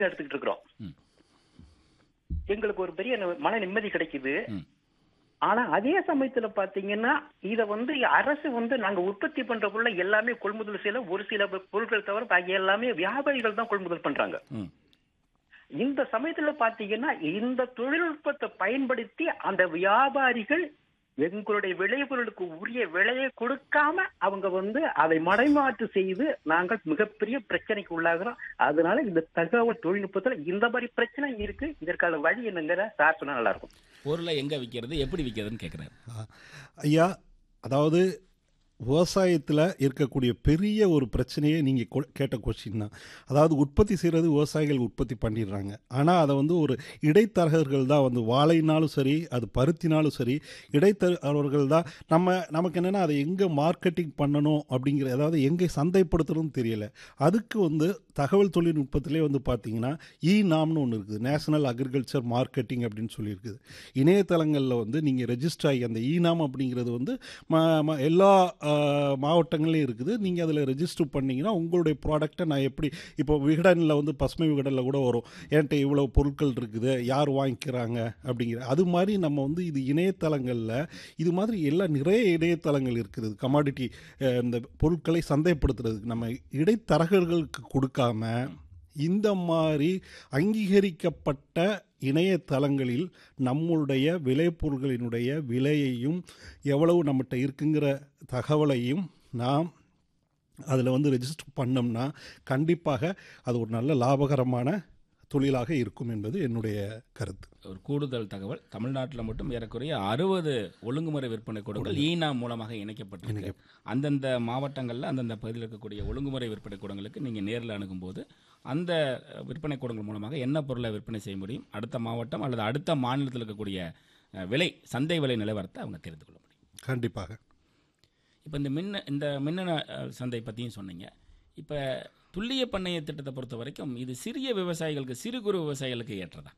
எடுத்துக்கிட்டு இருக்கிறோம் ம். எங்களுக்கு ஒரு பெரிய ந- மன நிம்மதி கிடைக்குது ம். ஆனா அதே சமயத்துல பாத்தீங்கன்னா இத வந்து அரசு வந்து நாங்க உற்பத்தி பண்ற பொருளை எல்லாமே கொள்முதல் செய்யல ஒரு சில பொருட்கள் தவிர பாக்கி எல்லாமே வியாபாரிகள் தான் கொள்முதல் பண்றாங்க ம். இந்த சமயத்துல பாத்தீங்கன்னா இந்த தொழில்நுட்பத்தை பயன்படுத்தி அந்த வியாபாரிகள் எங்களுடைய விளைபொருளுக்கு உரிய விலையை கொடுக்காம அவங்க வந்து அதை மடைமாற்று செய்து நாங்கள் மிகப்பெரிய பிரச்சனைக்கு உள்ளாகிறோம் அதனால இந்த தகவல் தொழில்நுட்பத்துல இந்த மாதிரி பிரச்சனை இருக்கு இதற்கான வழி என்னங்கிற சார் சொன்னா நல்லா இருக்கும் பொருளை எங்க விற்கிறது எப்படி விற்கிறதுன்னு கேட்குறாரு ஐயா அதாவது விவசாயத்தில் இருக்கக்கூடிய பெரிய ஒரு பிரச்சனையே நீங்கள் கேட்ட கொஸ்டின் தான் அதாவது உற்பத்தி செய்கிறது விவசாயிகள் உற்பத்தி பண்ணிடுறாங்க ஆனால் அதை வந்து ஒரு இடைத்தரகர்கள் தான் வந்து வாழைனாலும் சரி அது பருத்தினாலும் சரி இடைத்தரகர்கள் தான் நம்ம நமக்கு என்னென்னா அதை எங்கே மார்க்கெட்டிங் பண்ணணும் அப்படிங்கிற அதாவது எங்கே சந்தைப்படுத்துறதுன்னு தெரியல அதுக்கு வந்து தகவல் தொழில்நுட்பத்திலே வந்து பார்த்தீங்கன்னா இ நாம்னு ஒன்று இருக்குது நேஷனல் அக்ரிகல்ச்சர் மார்க்கெட்டிங் அப்படின்னு சொல்லியிருக்குது இணையதளங்களில் வந்து நீங்கள் ரெஜிஸ்டர் ஆகி அந்த இ நாம் அப்படிங்கிறது வந்து ம- ம- எல்லா ஆஹ், மாவட்டங்கள்லையும் இருக்குது நீங்கள் அதில் ரெஜிஸ்டர் பண்ணிங்கன்னா உங்களுடைய ப்ராடக்ட்டை நான் எப்படி இப்போ விகடனில் வந்து பசுமை விகடனில் கூட வரும் என்கிட்ட இவ்வளோ பொருட்கள் இருக்குது யார் வாங்கிக்கிறாங்க அப்படிங்கிற அது மாதிரி நம்ம வந்து இது இணையதளங்களில் இது மாதிரி எல்லா நிறைய இணையதளங்கள் இருக்குது கமாடிட்டி இந்த பொருட்களை சந்தைப்படுத்துறதுக்கு நம்ம இடைத்தரகர்களுக்கு கொடுக்காம இந்த மாதிரி அங்கீகரிக்கப்பட்ட இணையதளங்களில் நம்மளுடைய விளைபொருட்களினுடைய விலையையும் எவ்வளவு நம்மகிட்ட இருக்குங்கிற தகவலையும் நாம் அதில் வந்து ரெஜிஸ்டர் பண்ணோம்னா கண்டிப்பாக அது ஒரு நல்ல லாபகரமான தொழிலாக இருக்கும் என்பது என்னுடைய கருத்து ஒரு கூடுதல் தகவல் தமிழ்நாட்டில் மட்டும் ஏறக்குறைய அறுபது ஒழுங்குமுறை விற்பனை கூடங்கள் ஈனா மூலமாக இணைக்கப்பட்டிருக்கு அந்தந்த மாவட்டங்களில் அந்தந்த பகுதியில் இருக்கக்கூடிய ஒழுங்குமுறை விற்பனை கூடங்களுக்கு நீங்கள் நேரில் அணுகும்போது அந்த அஹ், விற்பனை கூடங்கள் மூலமாக என்ன பொருளை விற்பனை செய்ய முடியும் அடுத்த மாவட்டம் அல்லது அடுத்த மாநிலத்தில் இருக்கக்கூடிய அஹ், விலை சந்தை விலை நிலவரத்தை அவங்க தெரிந்து கொள்ள முடியும் கண்டிப்பாக இப்போ இந்த மின்ன இந்த மின்னணு அஹ், சந்தை பற்றியும் சொன்னீங்க இப்போ துல்லிய பண்ணைய திட்டத்தை பொறுத்த வரைக்கும் இது சிறிய விவசாயிகளுக்கு சிறு குறு விவசாயிகளுக்கு ஏற்றதா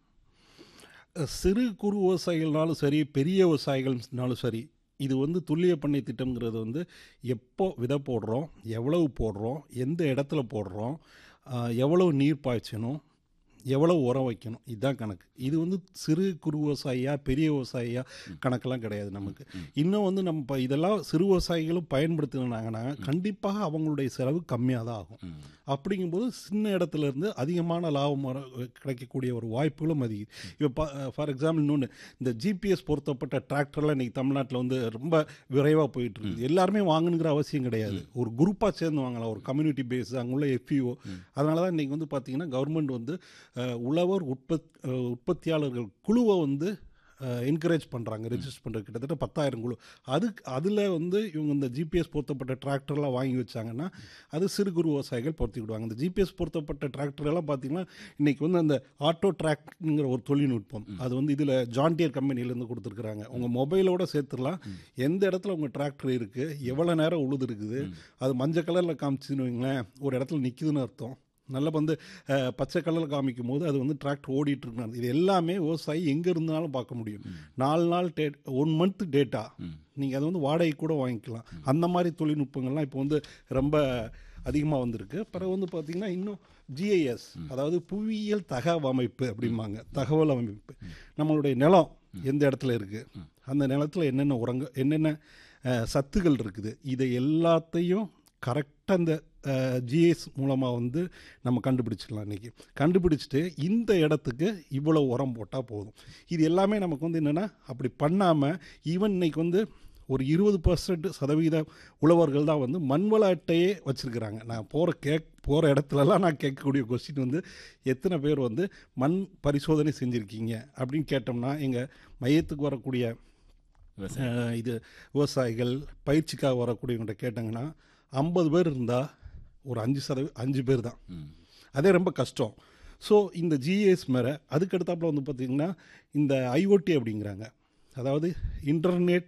சிறு குறு விவசாயிகள்னாலும் சரி பெரிய விவசாயிகள்னாலும் சரி இது வந்து துல்லிய பண்ணை திட்டம்ங்கிறது வந்து எப்போ விதை போடுறோம் எவ்வளவு போடுறோம் எந்த இடத்துல போடுறோம் ஆஹ், எவ்வளவு நீர் பாய்ச்சணும் எவ்வளவு உரம் வைக்கணும் இதுதான் கணக்கு இது வந்து சிறு குறு விவசாயியா பெரிய விவசாயியா கணக்கெல்லாம் கிடையாது நமக்கு இன்னும் வந்து நம்ம இப்போ இதெல்லாம் சிறு விவசாயிகளும் பயன்படுத்தினாங்கன்னா கண்டிப்பாக அவங்களுடைய செலவு கம்மியாக தான் ஆகும் ம். அப்படிங்கும்போது சின்ன இடத்துல இருந்து அதிகமான லாபம் வர கிடைக்கக்கூடிய ஒரு வாய்ப்புகளும் அதிகம் இப்போ ஃபார் எக்ஸாம்பிள் இன்னொன்று இந்த ஜிபிஎஸ் பொருத்தப்பட்ட டிராக்டர்லாம் இன்னைக்கு தமிழ்நாட்டில் வந்து ரொம்ப விரைவாக போயிட்டு இருக்குது எல்லாருமே வாங்கணுங்கிற அவசியம் கிடையாது ஒரு குரூப்பாக சேர்ந்து வாங்கலாம் ஒரு கம்யூனிட்டி பேஸ் அங்குள்ள எஃப்இஓ அதனால தான் இன்றைக்கி வந்து பார்த்தீங்கன்னா கவர்மெண்ட் வந்து அஹ், உழவர் உற்பத் அஹ், உற்பத்தியாளர்கள் குழுவை வந்து என்கரேஜ் பண்ணுறாங்க ரெஜிஸ்டர் பண்ணுறது கிட்டத்தட்ட பத்தாயிரம் குழு அதுக்கு அதில் வந்து இவங்க இந்த ஜிபிஎஸ் பொருத்தப்பட்ட டிராக்டர்லாம் வாங்கி வச்சாங்கன்னா அது சிறு குறு விவசாயிகள் பொருத்திக்கிடுவாங்க இந்த ஜிபிஎஸ் பொருத்தப்பட்ட டிராக்டர் எல்லாம் பார்த்தீங்கன்னா இன்றைக்கி வந்து அந்த ஆட்டோ ட்ராக்ங்கிற ஒரு தொழில்நுட்பம் அது வந்து இதில் ஜான்டியர் கம்பெனிலேருந்து கொடுத்துருக்குறாங்க உங்கள் மொபைலோட சேர்த்துடலாம் எந்த இடத்துல உங்கள் டிராக்டர் இருக்குது எவ்வளோ நேரம் உழுது இருக்குது அது மஞ்சள் கலரில் காமிச்சுன்னு வைங்களேன் ஒரு இடத்துல நிற்குதுன்னு அர்த்தம் நல்லா வந்து அஹ், பச்சை கலரில் காமிக்கும் போது அது வந்து டிராக்டர் ஓடிட்டு இருக்கு இது எல்லாமே விவசாயி எங்கே இருந்தாலும் பார்க்க முடியும் நாலு நாள் டே ஒன் மந்த் டேட்டா நீங்கள் அதை வந்து வாடகை கூட வாங்கிக்கலாம் அந்த மாதிரி தொழில்நுட்பங்கள்லாம் இப்போ வந்து ரொம்ப அதிகமாக வந்திருக்கு பிறகு வந்து பார்த்திங்கன்னா இன்னும் ஜிஐஎஸ் அதாவது புவியியல் தகவமைப்பு அப்படிம்பாங்க தகவல் அமைப்பு நம்மளுடைய நிலம் எந்த இடத்துல இருக்குது அந்த நிலத்தில் என்னென்ன உரங்க என்னென்ன அஹ், சத்துகள் இருக்குது இதை எல்லாத்தையும் கரெக்டாக அந்த ஜிஎஸ் மூலமாக வந்து நம்ம கண்டுபிடிச்சிக்கலாம் இன்றைக்கி கண்டுபிடிச்சிட்டு இந்த இடத்துக்கு இவ்வளோ உரம் போட்டால் போதும் இது எல்லாமே நமக்கு வந்து என்னென்னா அப்படி பண்ணாமல் ஈவன் இன்னைக்கு வந்து ஒரு இருபது பர்சன்ட் சதவீத உழவர்கள் தான் வந்து மண்வள அட்டையே வச்சுருக்கிறாங்க நான் போகிற கேக் போகிற இடத்துலலாம் நான் கேட்கக்கூடிய கொஸ்டின் வந்து எத்தனை பேர் வந்து மண் பரிசோதனை செஞ்சுருக்கீங்க அப்படின்னு கேட்டோம்னா எங்கள் மையத்துக்கு வரக்கூடிய விவசாயி அஹ், இது விவசாயிகள் பயிற்சிக்காக வரக்கூடியவங்கள்ட்ட கேட்டாங்கன்னா ஐம்பது பேர் இருந்தால் ஒரு அஞ்சு சதவீ அஞ்சு பேர் தான் ம். அதே ரொம்ப கஷ்டம் ஸோ இந்த ஜிஎஸ் மேலே அதுக்கடுத்தாப்புல வந்து பார்த்திங்கன்னா இந்த ஐஓடி அப்படிங்கிறாங்க அதாவது இன்டர்நெட்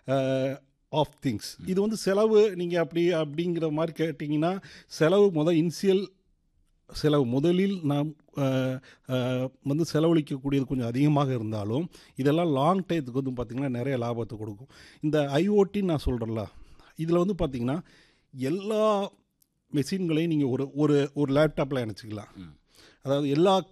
ஆஃப் திங்ஸ் இது வந்து செலவு நீங்கள் அப்படி அப்படிங்கிற மாதிரி கேட்டிங்கன்னா செலவு முதல் இனிஷியல் செலவு முதலில் நாம் அஹ், அஹ், வந்து செலவழிக்கக்கூடியது கொஞ்சம் அதிகமாக இருந்தாலும் இதெல்லாம் லாங் டயத்துக்கு வந்து பார்த்திங்கன்னா நிறைய லாபத்தை கொடுக்கும் இந்த ஐஓடின்னு நான் சொல்கிறேன்ல இதில் வந்து பார்த்திங்கன்னா எல்லா மெஷின்களையும் நீங்கள் ஒரு ஒரு ஒரு லேப்டாப்பில் இணைச்சிக்கலாம் அதாவது எல்லா